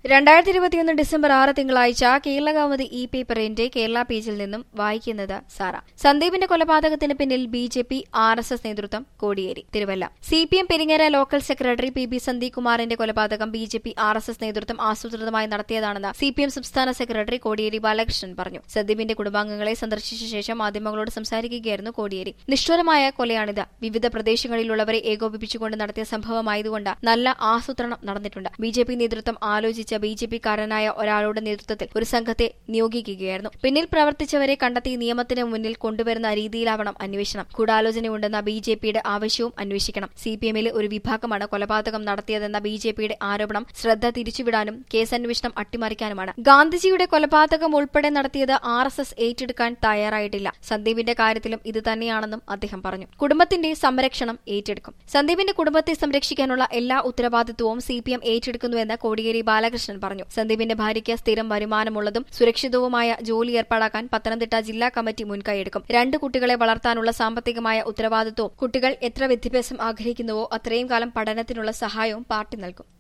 രണ്ടായിരത്തി ഇരുപത്തിയൊന്ന് ഡിസംബർ ആറ് തിങ്കളാഴ്ച കേരള കൗമുദി ഇ പേപ്പറിന്റെ കേരള പേജിൽ നിന്നും വായിക്കുന്നത് സാറ സന്ദീപിന്റെ കൊലപാതകത്തിന് പിന്നിൽ B J P R S S നേതൃത്വം Kodiyeri Thiruvalla C P M Peringara local secretary P B Sandeep കുമാറിന്റെ കൊലപാതകം B J P R S S നേതൃത്വം ആസൂത്രിതമായി നടത്തിയതാണെന്ന് സി പി എം സംസ്ഥാന സെക്രട്ടറി കോടിയേരി ബാലകൃഷ്ണൻ പറഞ്ഞു സന്ദീപിന്റെ കുടുംബാംഗങ്ങളെ സന്ദർശിച്ച ശേഷം മാധ്യമങ്ങളോട് സംസാരിക്കുകയായിരുന്നു കോടിയേരി നിഷ്ഠുരമായ കൊലയാണിത് വിവിധ പ്രദേശങ്ങളിലുള്ളവരെ ഏകോപിപ്പിച്ചുകൊണ്ട് നടത്തിയ സംഭവമായതുകൊണ്ട് നല്ല ആസൂത്രണം നടന്നിട്ടുണ്ട് ബി ജെ പി നേതൃത്വം ആലോചിച്ച ബി ജെ പിക്കാരനായ ഒരാളുടെ നേതൃത്വത്തിൽ ഒരു സംഘത്തെ നിയോഗിക്കുകയായിരുന്നു പിന്നിൽ പ്രവർത്തിച്ചവരെ കണ്ടെത്തി നിയമത്തിന് മുന്നിൽ കൊണ്ടുവരുന്ന രീതിയിലാവണം അന്വേഷണം ഗൂഢാലോചനയുണ്ടെന്ന ബി ജെ പിയുടെ ആവശ്യവും അന്വേഷിക്കണം സി പി എമ്മിലെ ഒരു വിഭാഗമാണ് കൊലപാതകം നടത്തിയതെന്ന ബി ജെ പിയുടെ ആരോപണം ശ്രദ്ധ തിരിച്ചുവിടാനും കേസന്വേഷണം അട്ടിമറിക്കാനുമാണ് ഗാന്ധിജിയുടെ കൊലപാതകം ഉൾപ്പെടെ നടത്തിയത് ആർ എസ് എസ് ഏറ്റെടുക്കാൻ തയ്യാറായിട്ടില്ല സന്ദീപിന്റെ കാര്യത്തിലും ഇത് തന്നെയാണെന്നും അദ്ദേഹം പറഞ്ഞു കുടുംബത്തിന്റെ സംരക്ഷണം ഏറ്റെടുക്കും സന്ദീപിന്റെ കുടുംബത്തെ സംരക്ഷിക്കാനുള്ള എല്ലാ ഉത്തരവാദിത്വവും സി പി എം ഏറ്റെടുക്കുന്നുവെന്ന് കോടിയേരി ബാലകൃഷ്ണൻ പറഞ്ഞു സന്ദീപിന്റെ ഭാര്യയ്ക്ക് സ്ഥിരം വരുമാനമുള്ളതും സുരക്ഷിതവുമായ ജോലി ഏർപ്പാടാക്കാൻ പത്തനംതിട്ട ജില്ലാ കമ്മിറ്റി മുൻകൈയെടുക്കും രണ്ട് കുട്ടികളെ വളർത്താനുള്ള സാമ്പത്തികമായ ഉത്തരവാദിത്വവും കുട്ടികൾ എത്ര വിദ്യാഭ്യാസം ആഗ്രഹിക്കുന്നുവോ അത്രയും കാലം പഠനത്തിനുള്ള സഹായവും പാർട്ടി നൽകും